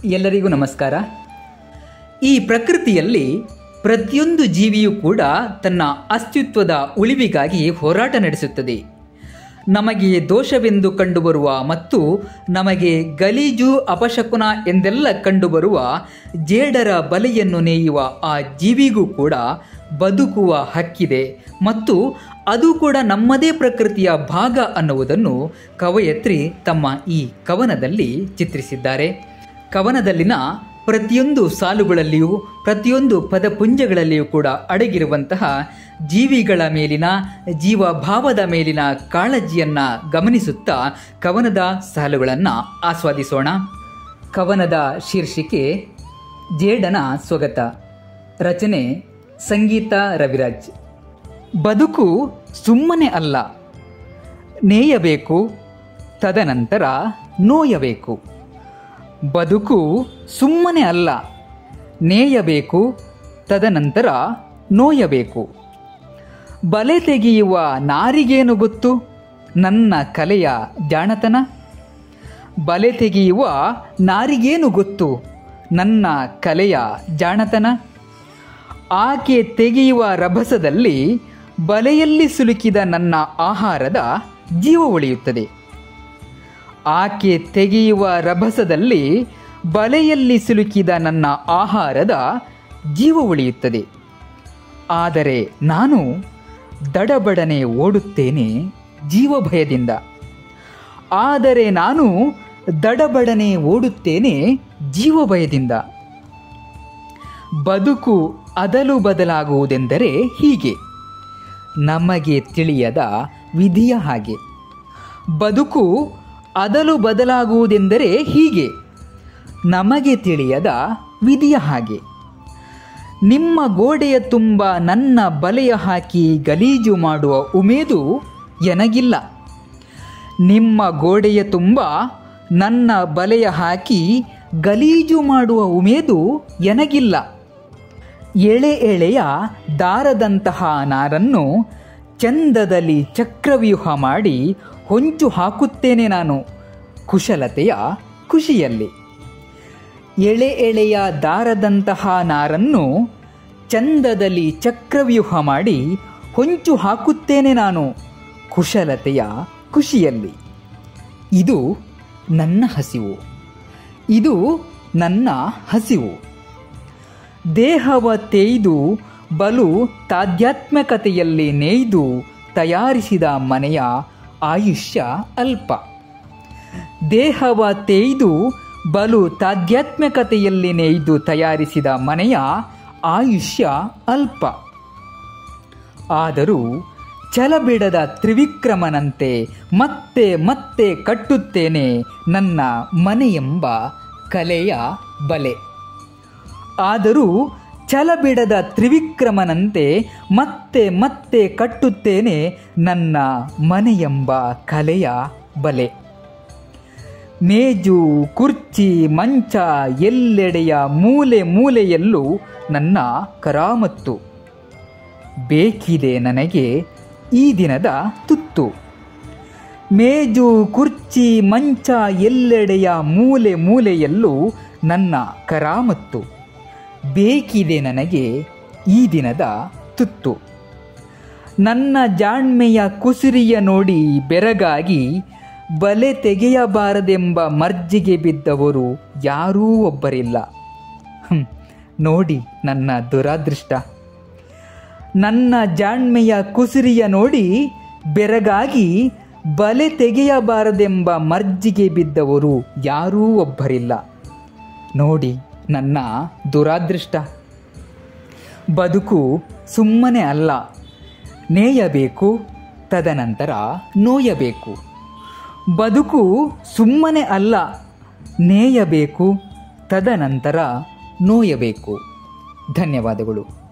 ಎಲ್ಲರಿಗೂ ನಮಸ್ಕಾರ ಈ ಪ್ರಕೃತಿಯಲ್ಲಿ ಪ್ರತಿಯೊಂದು ಜೀವಿಯೂ ಕೂಡ ತನ್ನ ಅಸ್ತಿತ್ವದ ಉಳಿವಿಗಾಗಿ ಹೋರಾಟ ನಡೆಸುತ್ತದೆ ನಮಗೆ ದೋಷವೆಂದು ಕಂಡುಬರುವ ಮತ್ತು ನಮಗೆ ಗಲೀಜು ಅಪಶಕುನ ಎಂದೆಲ್ಲ ಕಂಡುಬರುವ ಜೇಡರ ಬಲೆಯನ್ನು ನೇಯುವ ಆ ಜೀವಿಗೂ ಕೂಡ ಬದುಕುವ ಹಕ್ಕಿದೆ ಮತ್ತು ಅದು ಕೂಡ ನಮ್ಮದೇ ಪ್ರಕೃತಿಯ ಭಾಗ ಅನ್ನುವುದನ್ನು ಕವಯತ್ರಿ ತಮ್ಮ ಈ ಕವನದಲ್ಲಿ ಚಿತ್ರಿಸಿದ್ದಾರೆ ಕವನದಲ್ಲಿನ ಪ್ರತಿಯೊಂದು ಸಾಲುಗಳಲ್ಲಿಯೂ ಪ್ರತಿಯೊಂದು ಪದಪುಂಜಗಳಲ್ಲಿಯೂ ಕೂಡ ಅಡಗಿರುವಂತಹ ಜೀವಿಗಳ ಮೇಲಿನ ಜೀವಭಾವದ ಮೇಲಿನ ಕಾಳಜಿಯನ್ನು ಗಮನಿಸುತ್ತಾ ಕವನದ ಸಾಲುಗಳನ್ನು ಆಸ್ವಾದಿಸೋಣ ಕವನದ ಶೀರ್ಷಿಕೆ ಜೇಡನ ಸ್ವಗತ ರಚನೆ ಸಂಗೀತ ರವಿರಾಜ್ ಬದುಕು ಸುಮ್ಮನೆ ಅಲ್ಲ ನೇಯಬೇಕು ತದನಂತರ ನೋಯಬೇಕು ಬದುಕು ಸುಮ್ಮನೆ ಅಲ್ಲ ನೇಯಬೇಕು ತದನಂತರ ನೋಯಬೇಕು ಬಲೆ ತೆಗೆಯುವ ನಾರಿಗೇನು ಗೊತ್ತು ನನ್ನ ಕಲೆಯ ಜಾಣತನ ಬಲೆ ತೆಗೆಯುವ ನಾರಿಗೇನು ಗೊತ್ತು ನನ್ನ ಕಲೆಯ ಜಾಣತನ ಆಕೆ ತೆಗೆಯುವ ರಭಸದಲ್ಲಿ ಬಲೆಯಲ್ಲಿ ಸಿಲುಕಿದ ನನ್ನ ಆಹಾರದ ಜೀವ ಉಳಿಯುತ್ತದೆ ಆಕೆ ತೆಗೆಯುವ ರಭಸದಲ್ಲಿ ಬಲೆಯಲ್ಲಿ ಸಿಲುಕಿದ ನನ್ನ ಆಹಾರದ ಜೀವ ಉಳಿಯುತ್ತದೆ ಆದರೆ ನಾನು ದಡಬಡನೆ ಓಡುತ್ತೇನೆ ಜೀವ ಭಯದಿಂದ ಆದರೆ ನಾನು ದಡಬಡನೆ ಓಡುತ್ತೇನೆ ಜೀವ ಭಯದಿಂದ ಬದುಕು ಅದಲು ಬದಲಾಗುವುದೆಂದರೆ ಹೀಗೆ ನಮಗೆ ತಿಳಿಯದ ವಿಧಿಯ ಹಾಗೆ ಬದುಕು ಅದಲು ಬದಲಾಗುವುದೆಂದರೆ ಹೀಗೆ ನಮಗೆ ತಿಳಿಯದ ವಿಧಿಯ ಹಾಗೆ ನಿಮ್ಮ ಗೋಡೆಯ ತುಂಬ ನನ್ನ ಬಲೆಯ ಹಾಕಿ ಗಲೀಜು ಮಾಡುವ ಉಮೇದು ಎನಗಿಲ್ಲ ನಿಮ್ಮ ಗೋಡೆಯ ತುಂಬ ನನ್ನ ಬಲೆಯ ಹಾಕಿ ಗಲೀಜು ಮಾಡುವ ಉಮೇದು ಎನಗಿಲ್ಲ ಎಳೆ ಎಳೆಯ ದಾರದಂತಹ ನಾರನ್ನು ಚಂದದಲ್ಲಿ ಚಕ್ರವ್ಯೂಹ ಮಾಡಿ ಹೊಂಚು ಹಾಕುತ್ತೇನೆ ನಾನು ಕುಶಲತೆಯ ಖುಷಿಯಲ್ಲಿ ಎಳೆ ಎಳೆಯ ದಾರದಂತಹ ನಾರನ್ನು ಚಂದದಲ್ಲಿ ಚಕ್ರವ್ಯೂಹ ಮಾಡಿ ಹೊಂಚು ಹಾಕುತ್ತೇನೆ ನಾನು ಕುಶಲತೆಯ ಖುಷಿಯಲ್ಲಿ ಇದು ನನ್ನ ಹಸಿವು ಇದು ನನ್ನ ಹಸಿವು ದೇಹವ ತೇಯ್ದು ಬಲು ತಾಧ್ಯಾತ್ಮಕತೆಯಲ್ಲಿ ನೇಯ್ದು ತಯಾರಿಸಿದ ಮನೆಯ ಆಯುಷ್ಯ ಅಲ್ಪ ದೇಹವ ತೇಯ್ದು ಬಲು ತಾಧ್ಯಾತ್ಮಕತೆಯಲ್ಲಿ ನೇಯ್ದು ತಯಾರಿಸಿದ ಮನೆಯ ಆಯುಷ್ಯ ಅಲ್ಪ ಆದರೂ ಛಲಬಿಡದ ತ್ರಿವಿಕ್ರಮನಂತೆ ಮತ್ತೆ ಮತ್ತೆ ಕಟ್ಟುತ್ತೇನೆ ನನ್ನ ಮನೆಯೆಂಬ ಕಲೆಯ ಬಲೆ ಆದರೂ ಛಲಬಿಡದ ತ್ರಿವಿಕ್ರಮನಂತೆ ಮತ್ತೆ ಮತ್ತೆ ಕಟ್ಟುತ್ತೇನೆ ನನ್ನ ಮನೆಯೆಂಬ ಕಲೆಯ ಬಲೆ ಮೇಜು ಕುರ್ಚಿ ಮಂಚ ಎಲ್ಲೆಡೆಯ ಮೂಲೆ ಮೂಲೆಯಲ್ಲೂ ನನ್ನ ಕರಾಮತ್ತು ಬೇಕಿದೆ ನನಗೆ ಈ ದಿನದ ತುತ್ತು ಮೇಜು ಕುರ್ಚಿ ಮಂಚ ಎಲ್ಲೆಡೆಯ ಮೂಲೆ ಮೂಲೆಯಲ್ಲೂ ನನ್ನ ಕರಾಮತ್ತು ಬೇಕಿದೆ ನನಗೆ ಈ ದಿನದ ತುತ್ತು ನನ್ನ ಜಾಣ್ಮೆಯ ಕುಸಿರಿಯ ನೋಡಿ ಬೆರಗಾಗಿ ಬಲೆ ತೆಗೆಯಬಾರದೆಂಬ ಮರ್ಜಿಗೆ ಬಿದ್ದವರು ಯಾರೂ ಒಬ್ಬರಿಲ್ಲ ಹ್ಮ್, ನೋಡಿ ನನ್ನ ದುರಾದೃಷ್ಟ ನನ್ನ ಜಾಣ್ಮೆಯ ಕುಸಿರಿಯ ನೋಡಿ ಬೆರಗಾಗಿ ಬಲೆ ತೆಗೆಯಬಾರದೆಂಬ ಮರ್ಜಿಗೆ ಬಿದ್ದವರು ಯಾರೂ ಒಬ್ಬರಿಲ್ಲ ನೋಡಿ ನನ್ನ ದುರಾದೃಷ್ಟ ಬದುಕು ಸುಮ್ಮನೆ ಅಲ್ಲ ನೇಯಬೇಕು ತದನಂತರ ನೋಯಬೇಕು ಬದುಕು ಸುಮ್ಮನೆ ಅಲ್ಲ ನೇಯಬೇಕು ತದನಂತರ ನೋಯಬೇಕು ಧನ್ಯವಾದಗಳು